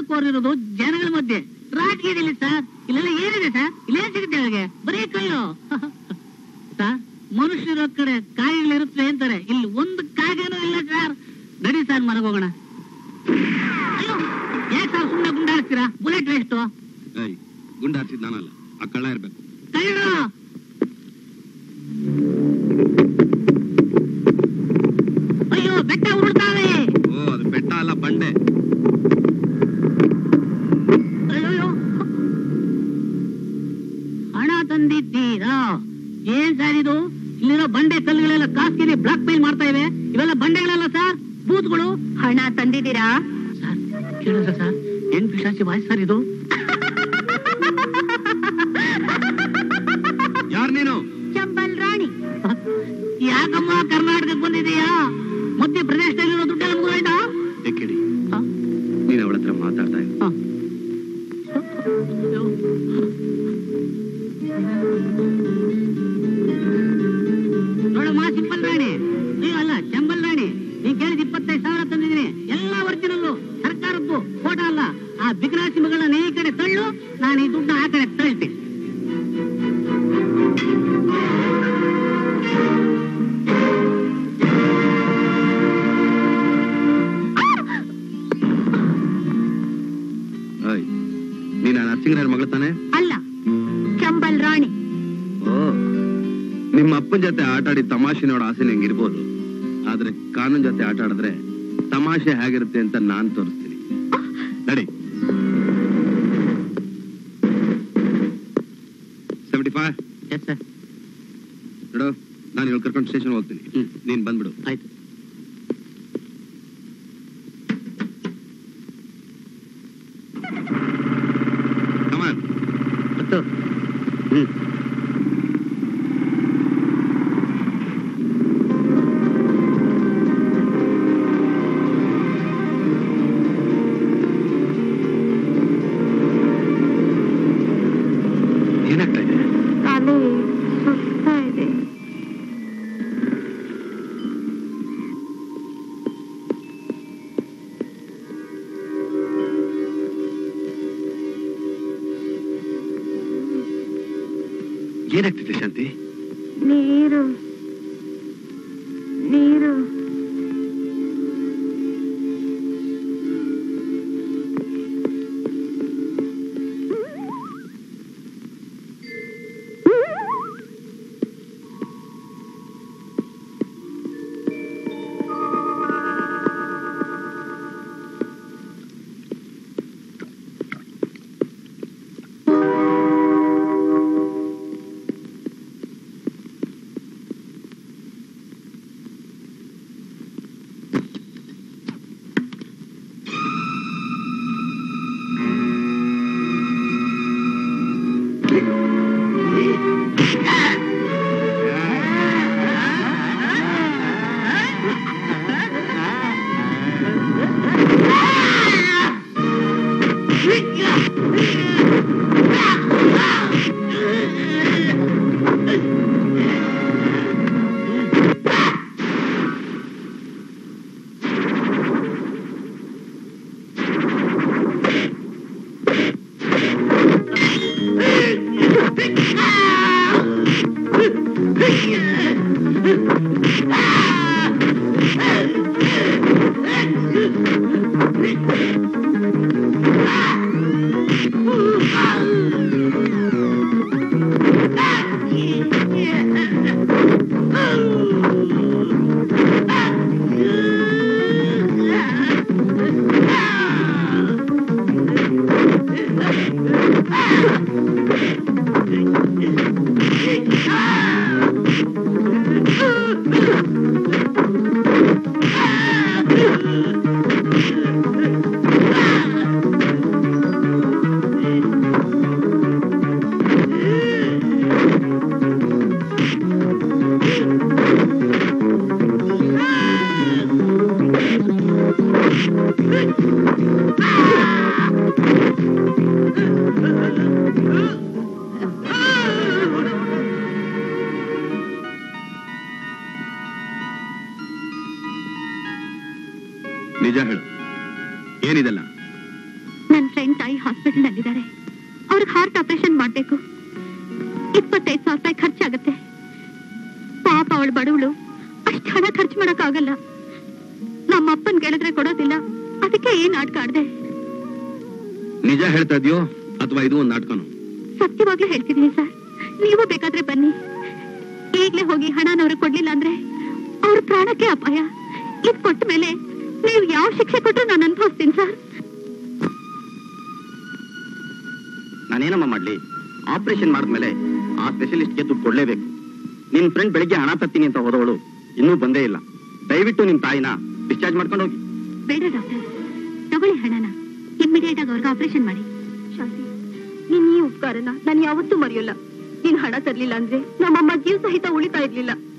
ಕೋರಿರೋದು ಜನಗಳ ಮಧ್ಯೆ ರಾಜಕೀಯದಲ್ಲಿ ಸರ್ ಇಲ್ಲೆಲ್ಲ ಏನಿದೆ ಸರ್ ಇಲ್ಲೇನ್ ಸಿಗುತ್ತೆ ಅವ್ರಿಗೆ ಬರೀ ಕಲ್ಲು ಸರ್ ಮನುಷ್ಯರ ಕಡೆ ಕಾಯಿಗಳಿರುತ್ತವೆ ಅಂತಾರೆ ಇಲ್ಲಿ ಒಂದು ಕಾಗೆನೂ ಇಲ್ಲ ಸರ್ ನಡಿ ಸರ್ ಮನೆಗೆ ಹೋಗೋಣ ಅಯ್ಯೋ ಯಾಕೆ ಸರ್ ಸುಮ್ಮನೆ ಗುಂಡಾಡ್ತೀರಾ ಬುಲೆಟ್ ವೇಸ್ಟು ಏಯ್ ಗುಂಡ ಹಾರಿಸಿದ್ ನಾನಲ್ಲ ಆ ಕಳ್ಳ ಇರ್ಬೇಕು ಕಳ್ಳು ಅಯ್ಯೋ ಬೆಟ್ಟ ಉರುಳ್ತಾವೆ ಓ ಅದು ಬೆಟ್ಟ ಅಲ್ಲ ಬಂಡೆ ಅಯ್ಯೋ ಹಣ ತಂದಿದ್ದೀರಾ ಏನ್ ಸರ್ ಇದು ಇಲ್ಲಿರೋ ಬಂಡೆ ಕಲ್ಲುಗಳೆಲ್ಲ ಕಾಸ್ಕಿನಿ ಬ್ಲಾಕ್ ಮೇಲ್ ಮಾಡ್ತಾ ಇವೆ ಇವೆಲ್ಲ ಬಂಡೆಗಳಲ್ಲ ಸರ್ ಬೂತ್ಗಳು ಹಣ ತಂದಿದ್ದೀರಾ ಸರ್ ಕೇಳಿದ್ರ ಸರ್ ಏನ್ ಪಿಶಾಚಿ ವಾಯ್ಸ್ ಸರ್ ಇದು ಯಾರ್ ನೀನು ಚಂಬಲ್ ರಾಣಿ ಯಾಕಮ್ಮ ಕರ್ನಾಟಕಕ್ಕೆ ಬಂದಿದೀಯಾ ಮಧ್ಯ ಪ್ರದೇಶದಲ್ಲಿರೋ ದುಡ್ಡೆಲ್ಲ ಮುಗಿದಾಯ್ತಾ ಎಕ್ಕಿಡಿ ಹ? ನೀನ್ ಅವಳ ಹತ್ರ ಮಾತಾಡ್ತಾ ಇದ್ದ ಹ. ಅಯ್ಯೋ. ನೋಡಮ್ಮ ಸಿಂಪಲ್ ರಾಣಿ ಅಯ್ಯೋ ಅಲ್ಲ ಚಂಬಲ್ ರಾಣಿ ನೀನ್ ಕೇಳಿದ ಇಪ್ಪತ್ತೈದು ಸಾವಿರ ತಂದಿದ್ದೀನಿ ಎಲ್ಲ ಒರಿಜಿನಲ್ಲು ಸರ್ಕಾರದ್ದು ಫೋಟೋ ಅಲ್ಲ ಆ ಬಿಗ್ರಾಸಿ ಮಗಳನ್ನ ಈ ಕಡೆ ತಳ್ಳು ನಾನು ಈ ದುಡ್ಡು ಆ ಕಡೆ ತಳ್ತೀನಿ ಓಯ್ ನೀನ್ ಆ ನರಸಿಂಗರ ಮಗಳ ತಾನೆ ಅಲ್ಲ ಚಂಬಲ್ ರಾಣಿ ಓ ನಿಮ್ಮ ಅಪ್ಪನ ಜೊತೆ ಆಟ ಆಡಿ ತಮಾಷೆ ನೋಡೋ ಆಸೆ ನಂಗೆ ಇರ್ಬೋದು ಆದ್ರೆ ಕಾನೂನ್ ಜೊತೆ ಆಟ ಆಡಿದ್ರೆ ತಮಾಷೆ ಹೇಗಿರುತ್ತೆ ಅಂತ ನಾನ್ ತೋರಿಸ್ತೀನಿ ನಡಿ ಸೆವೆಂಟಿ ಫೈವ್ ಎಸ್ ಸರ್ ನೋಡು ನಾನು ಇವ್ಳು ಕರ್ಕೊಂಡು ಸ್ಟೇಷನ್ ಹೋಗ್ತೀನಿ ಹ್ಮ್. ನೀನ್ ಬಂದ್ಬಿಡು ಆಯ್ತು ಕಮಾನ್ ಹತ್ತು ಹ್ಮ್ ಏನಾಗ್ತಾ ಇದೆ ತಲೆ ಸುಸ್ತಾ ಇದೆ ಏನಾಗ್ತಿದೆ ಶಾಂತಿ ನೀರು ನೀರು ನಿಜ ಹೇಳು ಏನಿದೆಲ್ಲ ನನ್ನ ಫ್ರೆಂಡ್ ತಾಯಿ ಹಾಸ್ಪಿಟಲ್ ನಲ್ಲಿದ್ದಾರೆ ಅವ್ರಿಗೆ ಹಾರ್ಟ್ ಆಪರೇಷನ್ ಮಾಡ್ಬೇಕು ಇಪ್ಪತ್ತೈದು ಸಾವಿರ ರೂಪಾಯಿ ಖರ್ಚಾಗತ್ತೆ ಪಾಪ ಅವಳು ಬಡವಳು ಅಷ್ಟು ಹಣ ಖರ್ಚು ಮಾಡಕ್ಕಾಗಲ್ಲ ನಮ್ಮ ಅಪ್ಪನ್ ಕೇಳಿದ್ರೆ ಕೊಡೋದಿಲ್ಲ ಅದಕ್ಕೆ ಏನ್ ನಾಟಕ ಆಡ್ದೆ ನಿಜ ಹೇಳ್ತಾ ಇದೆಯೋ ಅಥವಾ ಇದು ಒಂದು ನಾಟಕನೋ ಸತ್ಯವಾಗ್ಲೂ ಹೇಳ್ತಿದ್ದೀನಿ ಸರ್ ನೀವು ಬೇಕಾದ್ರೆ ಬನ್ನಿ ಈಗ್ಲೇ ಹೋಗಿ ಹಣನ ಅವ್ರಿಗೆ ಕೊಡ್ಲಿಲ್ಲ ಅಂದ್ರೆ ಅವ್ರ ಪ್ರಾಣಕ್ಕೆ ಅಪಾಯ ಇದ್ ಕೊಟ್ಟ ಮೇಲೆ ನೀವು ಯಾವ ಶಿಕ್ಷೆ ಕೊಟ್ರು ನಾನು ಅನುಭವಿಸ್ತೀನಿ ಸರ್ ನಾನೇನಮ್ಮ ಮಾಡ್ಲಿ ಆಪರೇಷನ್ ಮಾಡಿದ್ಮೇಲೆ ಆ ಸ್ಪೆಷಲಿಸ್ಟ್ಗೆ ದುಡ್ಡು ಕೊಡ್ಲೇಬೇಕು ನಿನ್ ಫ್ರೆಂಡ್ ಬೆಳಿಗ್ಗೆ ಹಣ ತರ್ತೀನಿ ಅಂತ ಹೋದವಳು ಇನ್ನೂ ಬಂದೇ ಇಲ್ಲ ದಯವಿಟ್ಟು ನಿಮ್ ತಾಯಿನ ಡಿಸ್ಚಾರ್ಜ್ ಮಾಡ್ಕೊಂಡು ಹೋಗಿ ಬೇಡ ಡಾಕ್ಟರ್ ತಗೊಳ್ಳಿ ಹಣನ ಇಮ್ಮಿಡಿಯೇಟ್ ಆಗಿ ಅವ್ರಿಗೆ ಆಪರೇಷನ್ ಮಾಡಿ ಶಾಂತಿ ನೀನ್ ಈ ಉಪಕಾರನ ನಾನು ಯಾವತ್ತೂ ಮರೆಯೋಲ್ಲ ನೀನ್ ಹಣ ತರ್ಲಿಲ್ಲ ಅಂದ್ರೆ ನಮ್ಮಮ್ಮ ಜೀವ ಸಹಿತ ಉಳಿತಾ ಇರ್ಲಿಲ್ಲ